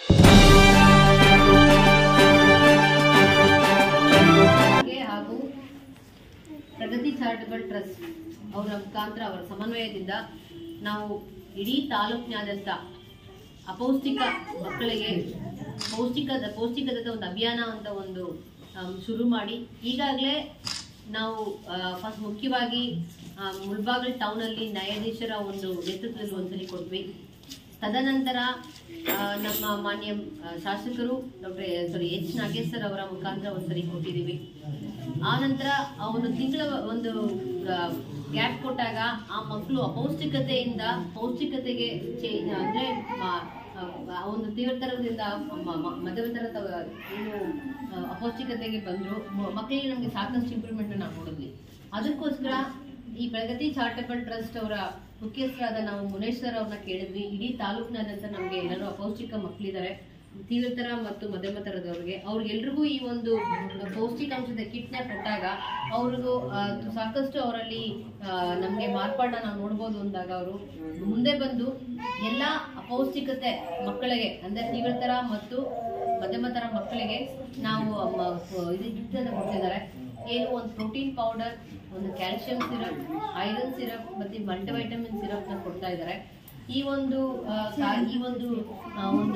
ಗೆ ಹಾಗೂ ಪ್ರಗತಿ charitable trust ಅವರ ಮುಖಾಂತರ ಅವರ ಸಮನ್ವಯದಿಂದ ನಾವು ಇಡೀ ತಾಲೂಕಿನಾದ್ಯಂತ ಅಪೌಷ್ಟಿಕ ಮಕ್ಕಳಿಗೆ ಪೌಷ್ಟಿಕದ ಪೌಷ್ಟಿಕದ ಒಂದು ಅಭಿಯಾನ ಅಂತ ಒಂದು ಆಮ್, ಶುರು ಮಾಡಿ ಈಗಾಗಲೇ ನಾವು ಫಸ್ಟ್ ಮುಖ್ಯವಾಗಿ ಆ, ಮುಳ್ಬಾಗಲ್ ಟೌನಲ್ಲಿ ನ್ಯಾಯಾಧೀಶರ ಒಂದು ನೇತೃತ್ವದಲ್ಲಿ ಒಂದ್ಸಲಿ ಕೊಟ್ವಿ ತದನಂತರ ಆ, ನಮ್ಮ ಮಾನ್ಯ ಆ, ಶಾಸಕರು doctor sorry H Nagesh sir ಅವರ ಮುಖಾಂತರ ಒಂದ್ಸರಿ ಕೊಟ್ಟಿದ್ದೀವಿ ಆ ನಂತರ ಆ ಒಂದು ತಿಂಗಳ ಒಂದು ಗ್ಯಾಪ್ ಕೊಟ್ಟಾಗ ಆ ಮಕ್ಕಳು ಅಪೌಷ್ಟಿಕತೆಯಿಂದ ಪೌಷ್ಟಿಕತೆಗೆ ಚೇ- ಅಂದ್ರೆ ಮ- ಆ ಒಂದು ತೀವ್ರತರದಿಂದ ಮ- ಮ- ಮಧ್ಯಮತರ ಏನು ಆ, ಅಪೌಷ್ಟಿಕತೆಗೆ ಬಂದ್ರು ಮ- ಮಕ್ಕಳಿಗೆ ನಮಗೆ ಸಾಕಷ್ಟು ಇಂಪ್ರೂವ್ಮೆಂಟ್ ನಾವು ನೋಡಿದ್ವಿ ಅದಕ್ಕೋಸ್ಕರ ಈ ಪ್ರಗತಿ ಚಾರಿಟಬಲ್ ಟ್ರಸ್ಟ್ ಅವರ ಮುಖ್ಯಸ್ಥರಾದ ನಾವು ಮುನೇಶ್ ಸರ್ ಅವ್ರನ್ನ ಕೇಳಿದ್ವಿ ಇಡೀ ತಾಲೂಕಿನಾದ್ಯಂತ ನಮಗೆ ಎಲ್ಲರೂ ಅಪೌಷ್ಟಿಕ ಮಕ್ಕಳಿದ್ದಾರೆ ತೀವ್ರತರ ಮತ್ತು ಮಧ್ಯಮ ತರದವ್ರಿಗೆ ಅವ್ರಿಗೆಲ್ರಿಗೂ ಈ ಒಂದು ಪೌಷ್ಟಿಕಾಂಶದ ಕಿಟ್ನ ಕೊಟ್ಟಾಗ ಅವ್ರಿಗೂ ಆ, ಸಾಕಷ್ಟು ಅವರಲ್ಲಿ ನಮಗೆ ಮಾರ್ಪಾಡನ್ನ ನಾವು ನೋಡ್ಬೋದು ಅಂದಾಗ ಅವರು ಮುಂದೆ ಬಂದು ಎಲ್ಲ ಅಪೌಷ್ಟಿಕತೆ ಮಕ್ಕಳಿಗೆ ಅಂದ್ರೆ ತೀವ್ರತರ ಮತ್ತು ಮಧ್ಯಮ ತರ ಮಕ್ಕಳಿಗೆ ನಾವು ಮ- ಇದು ಗಿಫ್ಟ್ ಅಂತ ಕೊಡ್ತಿದ್ದಾರೆ ಏನು ಒಂದು ಪ್ರೋಟೀನ್ ಪೌಡರ್ ಒಂದು ಕ್ಯಾಲ್ಸಿಯಂ ಸಿರಪ್ ಐರನ್ ಸಿರಪ್ ಮತ್ತೆ ಮಲ್ಟಿವೈಟಮಿನ್ ಸಿರಪ್ ನ ಕೊಡ್ತಾ ಇದ್ದಾರೆ ಈ ಒಂದು ಆ, ಕಾ- ಈ ಒಂದು ಆ, ಒಂದು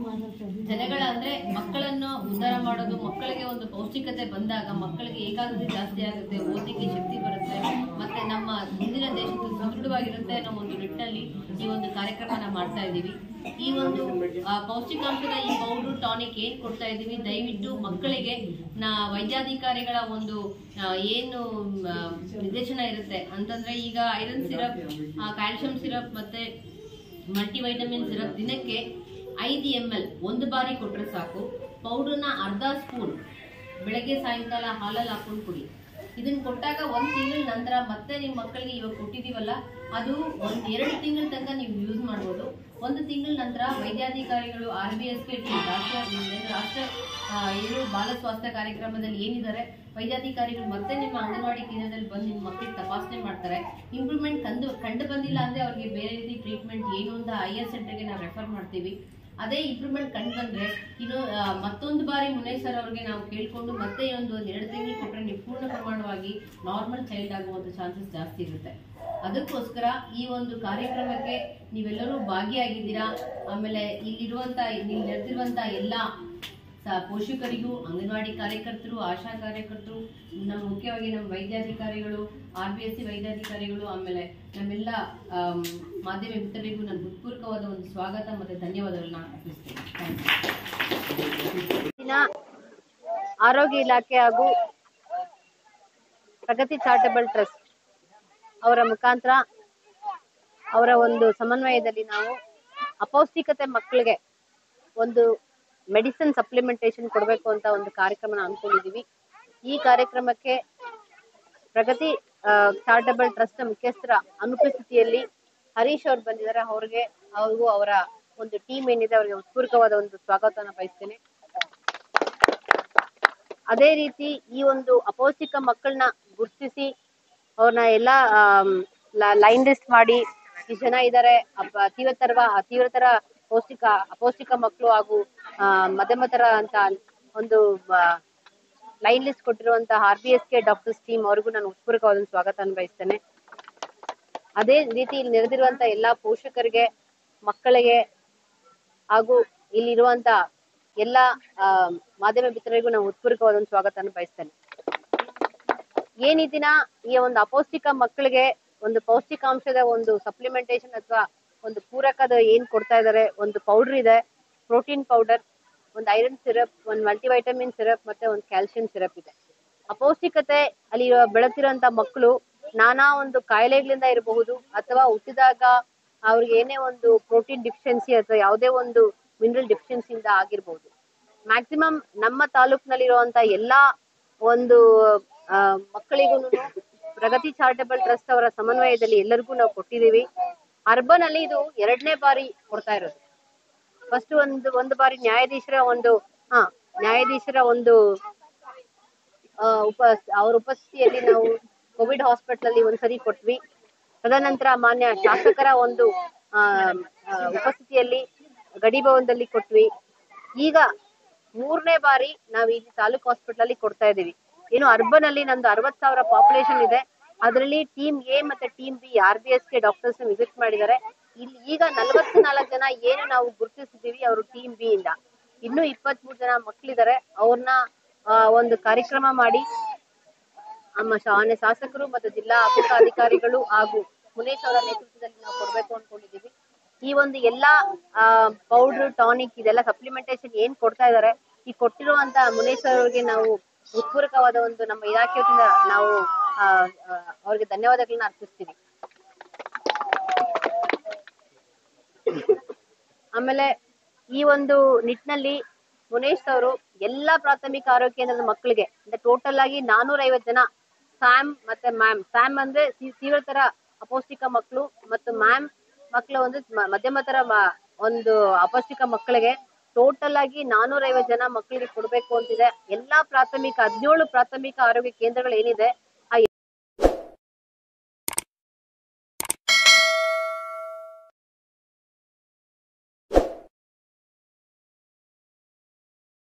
ಜನಗಳ ಅಂದ್ರೆ ಮಕ್ಕಳನ್ನು ಉದ್ಧಾರ ಮಾಡೋದು ಮಕ್ಕಳಿಗೆ ಒಂದು ಪೌಷ್ಟಿಕತೆ ಬಂದಾಗ ಮಕ್ಕಳಿಗೆ ಏಕಾಗ್ರತೆ ಜಾಸ್ತಿ ಆಗುತ್ತೆ ಓದಲಿಕ್ಕೆ ಶಕ್ತಿ ಬರುತ್ತೆ ಮತ್ತೆ ನಮ್ಮ ಮುಂದಿನ ದೇಶ ಸದೃಢವಾಗಿರುತ್ತೆ ಅನ್ನೋ ಒಂದು ನಿಟ್ಟಿನಲ್ಲಿ ಈ ಒಂದು ಕಾರ್ಯಕ್ರಮನ ಮಾಡ್ತಾ ಇದ್ದೀವಿ ಈ ಒಂದು ಆ, ಪೌಷ್ಟಿಕಾಂಶದ ಈ ಪೌಡರ್ ಟಾನಿಕ್ ಏನ್ ಕೊಡ್ತಾ ಇದ್ದೀವಿ ದಯವಿಟ್ಟು ಮಕ್ಕಳಿಗೆ ನಾ ವೈದ್ಯಾಧಿಕಾರಿಗಳ ಒಂದು ಆ, ಏನು ಆ, ನಿರ್ದೇಶನ ಇರುತ್ತೆ ಅಂತಂದ್ರೆ ಈಗ ಐರನ್ ಸಿರಪ್ ಕ್ಯಾಲ್ಸಿಯಂ ಸಿರಪ್ ಮತ್ತೆ ಮಲ್ಟಿವೈಟಮಿನ್ ಸಿರಪ್ ದಿನಕ್ಕೆ ಐದು ಎಮ್ ಎಲ್ ಒಂದು ಬಾರಿ ಕೊಟ್ರೆ ಸಾಕು ಪೌಡರ್ನ ಅರ್ಧ ಸ್ಪೂನ್ ಬೆಳಗ್ಗೆ ಸಾಯಂಕಾಲ ಹಾಲಲ್ಲಿ ಹಾಕೊಂಡು ಕುಡಿ ಇದನ್ನ ಕೊಟ್ಟಾಗ ಒಂದ್ ತಿಂಗಳ ನಂತರ ಮತ್ತೆ ನಿಮ್ಮ ಮಕ್ಕಳಿಗೆ ಇವಾಗ ಕೊಟ್ಟಿದೀವಲ್ಲ ಅದು ಒಂದ್ ಎರಡು ತಿಂಗಳ ತನಕ ನೀವು ಯೂಸ್ ಮಾಡ್ಬೋದು ಒಂದು ತಿಂಗಳ ನಂತರ ವೈದ್ಯಾಧಿಕಾರಿಗಳು R B S K T ರಾಷ್ಟ್ರ ಏನು ರಾಷ್ಟ್ರ ಆ, ಏನು ಬಾಲ ಸ್ವಾಸ್ಥ್ಯ ಕಾರ್ಯಕ್ರಮದಲ್ಲಿ ಏನಿದ್ದಾರೆ ವೈದ್ಯಾಧಿಕಾರಿಗಳು ಮತ್ತೆ ನಿಮ್ಮ ಅಂಗನವಾಡಿ ಕೇಂದ್ರದಲ್ಲಿ ಬಂದು ನಿಮ್ಮ ಮಕ್ಕಳಿಗೆ ತಪಾಸಣೆ ಮಾಡ್ತಾರೆ ಇಂಪ್ರೂವ್ಮೆಂಟ್ ಕಂಡು ಕಂಡು ಬಂದಿಲ್ಲ ಅಂದ್ರೆ ಅವ್ರಿಗೆ ಬೇರೆ ರೀತಿ ಟ್ರೀಟ್ಮೆಂಟ್ ಏನು ಅಂತ ಐ ಎಸ್ ಸೆಂಟರ್ಗೆ ನಾವು ರೆಫರ್ ಮಾಡ್ತೀವಿ ಅದೇ ಇಂಪ್ರೂವ್ಮೆಂಟ್ ಕಂಡು ಬಂದ್ರೆ ಇನ್ನು ಆ, ಮತ್ತೊಂದು ಬಾರಿ ಮುನೇಶ್ ಸರ್ ಅವ್ರಿಗೆ ನಾವು ಕೇಳ್ಕೊಂಡು ಮತ್ತೆ ಒಂದು ಒಂದು ಎರಡು ತಿಂಗಳು ಕೊಟ್ಟರೆ ನೀವು ಪೂರ್ಣ ಪ್ರಮಾಣವಾಗಿ ನಾರ್ಮಲ್ ಚೈಲ್ಡ್ ಆಗುವಂತ ಚಾನ್ಸಸ್ ಜಾಸ್ತಿ ಇರುತ್ತೆ ಅದಕ್ಕೋಸ್ಕರ ಈ ಒಂದು ಕಾರ್ಯಕ್ರಮಕ್ಕೆ ನೀವೆಲ್ಲರೂ ಭಾಗಿಯಾಗಿದ್ದೀರಾ ಆಮೇಲೆ ಇಲ್ಲಿರುವಂತ ಇಲ್ಲಿ ನಡೆದಿರುವಂತ ಎಲ್ಲ ಸ- ಪೋಷಕರಿಗೂ ಅಂಗನವಾಡಿ ಕಾರ್ಯಕರ್ತರು ಆಶಾ ಕಾರ್ಯಕರ್ತರು ನಮ್ಮ ಮುಖ್ಯವಾಗಿ ನಮ್ಮ ವೈದ್ಯಾಧಿಕಾರಿಗಳು ಆರ್ ಬಿ ಎಸ್ ಸಿ ವೈದ್ಯಾಧಿಕಾರಿಗಳು ಆಮೇಲೆ ನಮ್ಮೆಲ್ಲ ಆಮ್, ಮಾಧ್ಯಮ ಮಿತ್ರರಿಗೂ ನಾನು ಹೃತ್ಪೂರ್ವಕವಾದ ಒಂದು ಸ್ವಾಗತ ಮತ್ತೆ ಧನ್ಯವಾದಗಳನ್ನ ಅರ್ಪಿಸ್ತೇನೆ Thank you. ದಿನ ಆರೋಗ್ಯ ಇಲಾಖೆ ಹಾಗೂ ಪ್ರಗತಿ ಚಾರಿಟಬಲ್ ಟ್ರಸ್ಟ್ ಅವರ ಮುಖಾಂತರ ಅವರ ಒಂದು ಸಮನ್ವಯದಲ್ಲಿ ನಾವು ಅಪೌಷ್ಟಿಕತೆ ಮಕ್ಕಳಿಗೆ ಒಂದು ಮೆಡಿಸಿನ್ ಸಪ್ಲಿಮೆಂಟೇಶನ್ ಕೊಡಬೇಕು ಅಂತ ಒಂದು ಕಾರ್ಯಕ್ರಮನ ಅನ್ಕೊಂಡಿದೀವಿ ಈ ಕಾರ್ಯಕ್ರಮಕ್ಕೆ ಪ್ರಗತಿ ಚಾರಿಟಬಲ್ ಟ್ರಸ್ಟ್ ಮುಖ್ಯಸ್ಥರ ಅನುಪಸ್ಥಿತಿಯಲ್ಲಿ ಹರೀಶ್ ಅವ್ರು ಬಂದಿದ್ದಾರೆ ಅವ್ರಿಗೆ ಅವ್ರಿಗೂ ಅವರ ಒಂದು ಟೀಮ್ ಏನಿದೆ ಅವರಿಗೆ ಉತ್ಪೂರ್ವಕವಾದ ಒಂದು ಸ್ವಾಗತವನ್ನ ಬಯಸ್ತೇನೆ ಅದೇ ರೀತಿ ಈ ಒಂದು ಅಪೌಷ್ಟಿಕ ಮಕ್ಕಳನ್ನ ಗುರುತಿಸಿ ಅವ್ರನ್ನ ಎಲ್ಲ ಲೈನ್ ಲಿಸ್ಟ್ ಮಾಡಿ ಇಷ್ಟು ಜನ ಇದ್ದಾರೆ ತೀವ್ರತರ ತೀವ್ರತರ ಪೌಷ್ಟಿಕ ಅಪೌಷ್ಟಿಕ ಮಕ್ಕಳು ಹಾಗೂ ಆ, ಮಧ್ಯಮತರ ಅಂತ ಒಂದು ಲೈನ್ ಲಿಸ್ಟ್ ಕೊಟ್ಟಿರುವಂತಹ R B S K doctors team ಅವ್ರಿಗೂ ನಾನು ಉತ್ಪೂರ್ವಕವಾದ ಒಂದು ಸ್ವಾಗತ ಅನ್ಬಯಸ್ತೇನೆ ಅದೇ ರೀತಿ ಇಲ್ಲಿ ನೆರೆದಿರುವಂತ ಎಲ್ಲಾ ಪೋಷಕರಿಗೆ ಮಕ್ಕಳಿಗೆ ಹಾಗೂ ಇಲ್ಲಿರುವಂತ ಎಲ್ಲ ಆ, ಮಾಧ್ಯಮ ಮಿತ್ರರಿಗೂ ನಾವು ಉತ್ಪೂರ್ವಕವಾದ ಒಂದು ಸ್ವಾಗತ ಬಯಸ್ತೇನೆ ಏನ್ ಈ ದಿನ ಈ ಒಂದು ಅಪೌಷ್ಟಿಕ ಮಕ್ಕಳಿಗೆ ಒಂದು ಪೌಷ್ಟಿಕಾಂಶದ ಒಂದು ಸಪ್ಲಿಮೆಂಟೇಶನ್ ಅಥವಾ ಒಂದು ಪೂರಕದ ಏನ್ ಕೊಡ್ತಾ ಇದ್ದಾರೆ ಒಂದು ಪೌಡರ್ ಇದೆ ಪ್ರೋಟೀನ್ ಪೌಡರ್ ಒಂದು ಐರನ್ ಸಿರಪ್ ಒಂದು ಮಲ್ಟಿವೈಟಮಿನ್ ಸಿರಪ್ ಮತ್ತೆ ಒಂದು ಕ್ಯಾಲ್ಸಿಯಂ ಸಿರಪ್ ಇದೆ ಅಪೌಷ್ಟಿಕತೆ ಅಲ್ಲಿ ಬೆಳೆತಿರೋಂತ ಮಕ್ಕಳು ನಾನಾ ಒಂದು ಕಾಯಿಲೆಗಳಿಂದ ಇರಬಹುದು ಅಥವಾ ಹುಟ್ಟಿದಾಗ ಅವ್ರಿಗೆ ಏನೇ ಒಂದು ಪ್ರೋಟೀನ್ ಡಿಫಿಷಿಯನ್ಸಿ ಅಥವಾ ಯಾವುದೇ ಒಂದು ಮಿನರಲ್ ಡಿಫಿಷಿಯನ್ಸಿಯಿಂದ ಆಗಿರ್ಬೋದು ಮ್ಯಾಕ್ಸಿಮಮ್ ನಮ್ಮ ತಾಲೂಕಿನಲ್ಲಿರುವಂತ ಎಲ್ಲಾ ಒಂದು ಆ, ಮಕ್ಕಳಿಗೂನು ಪ್ರಗತಿ ಚಾರಿಟಬಲ್ ಟ್ರಸ್ಟ್ ಅವರ ಸಮನ್ವಯದಲ್ಲಿ ಎಲ್ಲರಿಗೂ ನಾವು ಕೊಟ್ಟಿದ್ದೀವಿ ಅರ್ಬನ್ ಅಲ್ಲಿ ಇದು ಎರಡನೇ ಬಾರಿ ಕೊಡ್ತಾ ಇರೋದು ಫಸ್ಟ್ ಒಂದು ಒಂದು ಬಾರಿ ನ್ಯಾಯಾಧೀಶರ ಒಂದು ಹಾ ನ್ಯಾಯಾಧೀಶರ ಒಂದು ಆ, ಉಪ ಅವ್ರ ಉಪಸ್ಥಿತಿಯಲ್ಲಿ ನಾವು ಕೋವಿಡ್ ಹಾಸ್ಪಿಟಲ್ ಅಲ್ಲಿ ಒಂದ್ಸರಿ ಕೊಟ್ವಿ ತದನಂತರ ಮಾನ್ಯ ಶಾಸಕರ ಒಂದು ಆ, ಆ, ಉಪಸ್ಥಿತಿಯಲ್ಲಿ ಗಡಿ ಭವನದಲ್ಲಿ ಕೊಟ್ವಿ ಈಗ ಮೂರನೇ ಬಾರಿ ನಾವ್ ಇಲ್ಲಿ ತಾಲೂಕ್ ಹಾಸ್ಪಿಟಲ್ ಅಲ್ಲಿ ಕೊಡ್ತಾ ಇದೀವಿ ಏನು ಅರ್ಬನ್ ಅಲ್ಲಿ ನಮ್ದು ಅರವತ್ ಸಾವಿರ ಪಾಪ್ಯುಲೇಷನ್ ಇದೆ ಅದರಲ್ಲಿ ಟೀಮ್ ಎ ಮತ್ತೆ team B R B S ಗೆ ಡಾಕ್ಟರ್ಸ್ ವಿಸಿಟ್ ಮಾಡಿದ್ದಾರೆ ಇಲ್ಲಿ ಈಗ ನಲವತ್ತು ನಾಲ್ಕು ಜನ ಏನು ನಾವು ಗುರುತಿಸಿದೀವಿ ಅವರು ಟೀಮ್ ಬಿ ಇಂದ ಇನ್ನು ಇಪ್ಪತ್ತ್ ಮೂರು ಜನ ಮಕ್ಳಿದಾರೆ ಅವ್ರನ್ನ ಒಂದು ಕಾರ್ಯಕ್ರಮ ಮಾಡಿ ನಮ್ಮ ಶಾನೆ ಶಾಸಕರು ಮತ್ತು ಜಿಲ್ಲಾ ಆಫೀಸಾ ಅಧಿಕಾರಿಗಳು ಹಾಗೂ ಮುನೇಶ್ ಅವರ ನೇತೃತ್ವದಲ್ಲಿ ನಾವು ಕೊಡ್ಬೇಕು ಅನ್ಕೊಂಡಿದೀವಿ ಈ ಒಂದು ಎಲ್ಲಾ ಪೌಡರ್ ಟಾನಿಕ್ ಇದೆಲ್ಲ ಸಪ್ಲಿಮೆಂಟೇಶನ್ ಏನ್ ಕೊಡ್ತಾ ಇದಾರೆ ಈ ಕೊಟ್ಟಿರುವಂತ ಮುನೇಶ್ ಅವರಿಗೆ ನಾವು ಹೃತ್ಪೂರ್ವಕವಾದ ಒಂದು ನಮ್ಮ ಇಲಾಖೆ ವತಿಯಿಂದ ನಾವು ಆ, ಆ, ಅವ್ರಿಗೆ ಧನ್ಯವಾದಗಳನ್ನ ಅರ್ಪಿಸ್ತೀವಿ ಆಮೇಲೆ ಈ ಒಂದು ನಿಟ್ಟಿನಲ್ಲಿ ಮುನೇಶ್ ಅವರು ಎಲ್ಲಾ ಪ್ರಾಥಮಿಕ ಆರೋಗ್ಯ ಕೇಂದ್ರದ ಮಕ್ಕಳಿಗೆ ಅಂದ್ರೆ ಟೋಟಲ್ ಆಗಿ ನಾನೂರ ಐವತ್ತು ಜನ ಸ್ಯಾಮ್ ಮತ್ತೆ ಮ್ಯಾಮ್ ಸ್ಯಾಮ್ ಅಂದ್ರೆ ತೀ- ತೀವ್ರತರ ಅಪೌಷ್ಟಿಕ ಮಕ್ಕಳು ಮತ್ತು ಮ್ಯಾಮ್ ಮಕ್ಕಳ ಒಂದು ಮ- ಮಧ್ಯಮ ತರ ಮ- ಒಂದು ಅಪೌಷ್ಟಿಕ ಮಕ್ಕಳಿಗೆ ಟೋಟಲ್ ಆಗಿ ನಾನೂರ ಐವತ್ತು ಜನ ಮಕ್ಕಳಿಗೆ ಕೊಡ್ಬೇಕು ಅಂತಿದೆ ಎಲ್ಲಾ ಪ್ರಾಥಮಿಕ ಹದಿನೇಳು ಪ್ರಾಥಮಿಕ ಆರೋಗ್ಯ ಕೇಂದ್ರಗಳು ಏನಿದೆ